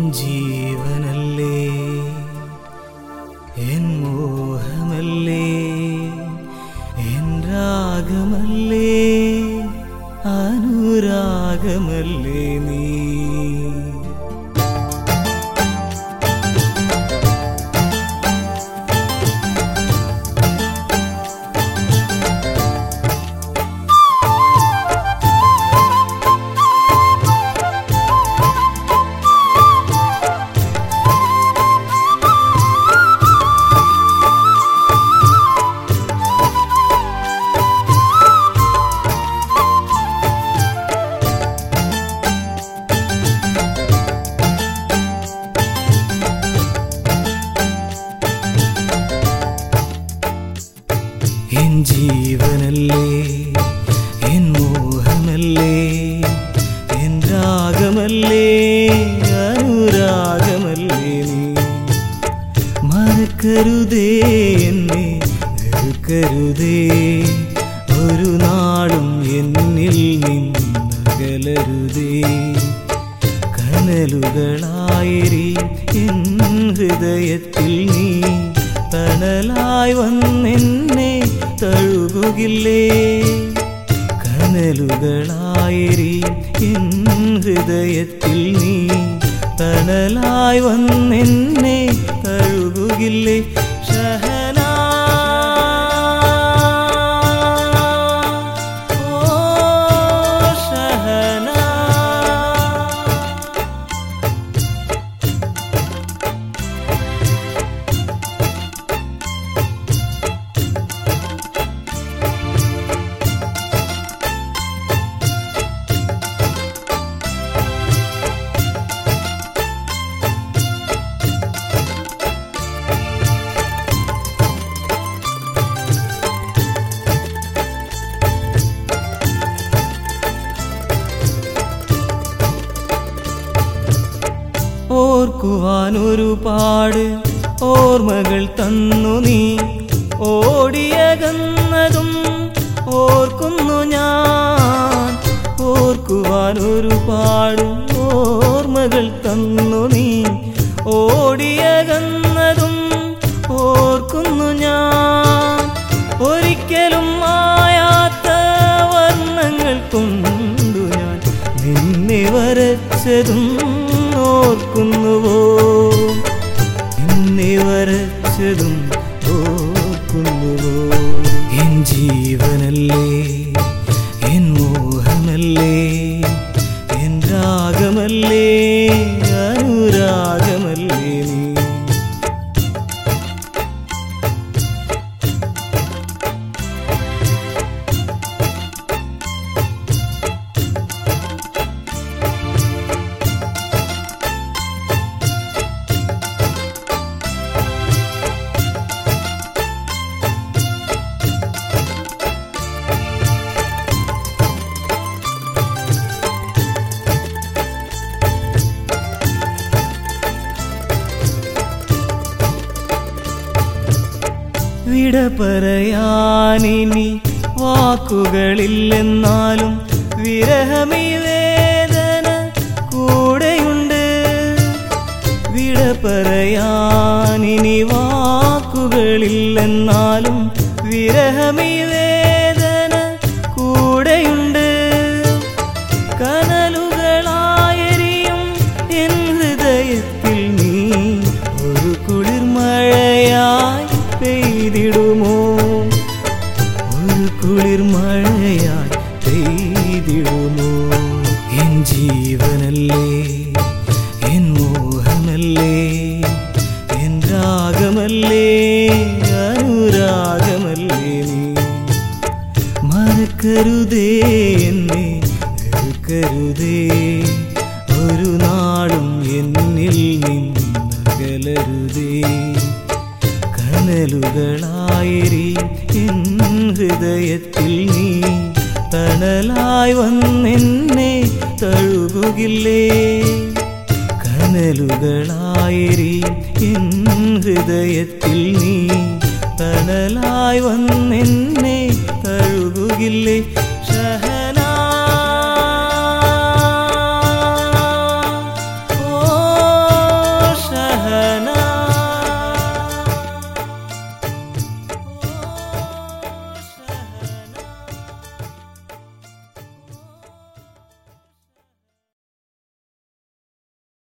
ജീവനല്ലേ എൻ മോഹമല്ലേ എൻ രാഗമല്ലേ അനുരാഗമല്ലേ നീ എൻ ജീവനല്ലേ എൻ മോഹമല്ലേ എൻ രാഗമല്ലേ അനുരാഗമല്ലേ നീ മറക്കരുതേ എന്നെ വെറുക്കരുതേ ഒരു നാളും എന്നിൽ നിന്നകലരുതേ കനലുകളായിരി എൻ ഹൃദയത്തിൽ നീ തണലായി വന്നെന്നെ തഴുകുകില്ലേ കനലുകളായിരി എൻ ഹൃദയത്തിൽ നീ തണലായി വന്നെന്നെ തഴുകുകില്ലേ ഷഹന ഓ ഷഹന ഓർക്കുവാൻ ഒരുപാട് ഓർമ്മകൾ തന്നു നീ ഓടിയകന്നതും ഓർക്കുന്നു ഞാൻ ഓർക്കുവാൻ ഒരുപാട് ഓർമ്മകൾ തന്നു നീ ഓടിയകന്നതും ഓർക്കുന്നു ഞാൻ ഒരിക്കലും മായാത്ത വർണ്ണങ്ങൾ കൊണ്ടു ഞാൻ നിന്നെ വരച്ചതും ഓർക്കുന്നുവോ നിന്നെ വരച്ചതും ഓർക്കുന്നുവോ എൻ ജീവനല്ലേ എൻ മോഹമല്ലേ എൻ രാഗമല്ലേ അനുരാഗമല്ലേ നീ വിട പറയാനിനി വാക്കുകളില്ലെന്നാലും വിരഹമീ വേദന കൂടെയുണ്ട് വിട പറയാനിനി വാക്കുകളില്ലെന്നാലും വിരഹമീ വേദന കൂടെയുണ്ട് കനലുകളായെരിയും എൻ ഹൃദയത്തിൽ നീ ഒരു കുളിർമഴയായി പെയ്തിടുമോ ഒരു കുളിർമഴയായി പെയ്തിടുമോ എൻ ജീവനല്ലേ എൻ മോഹമല്ലേ എൻ രാഗമല്ലേ അനുരാഗമല്ലേ നീ മറക്കരുതേ എന്നെ വെറുക്കരുതേ ഒരു നാളും എന്നിൽ നിന്നകലരുതേ കനലുകളായിരി എൻ ഹൃദയത്തിൽ നീ തണലായി വന്നെന്നെ തഴുകുകില്ലേ കനലുകളായിരി എൻ ഹൃദയത്തിൽ നീ തണലായി വന്നെന്നെ തഴുകുകില്ലേ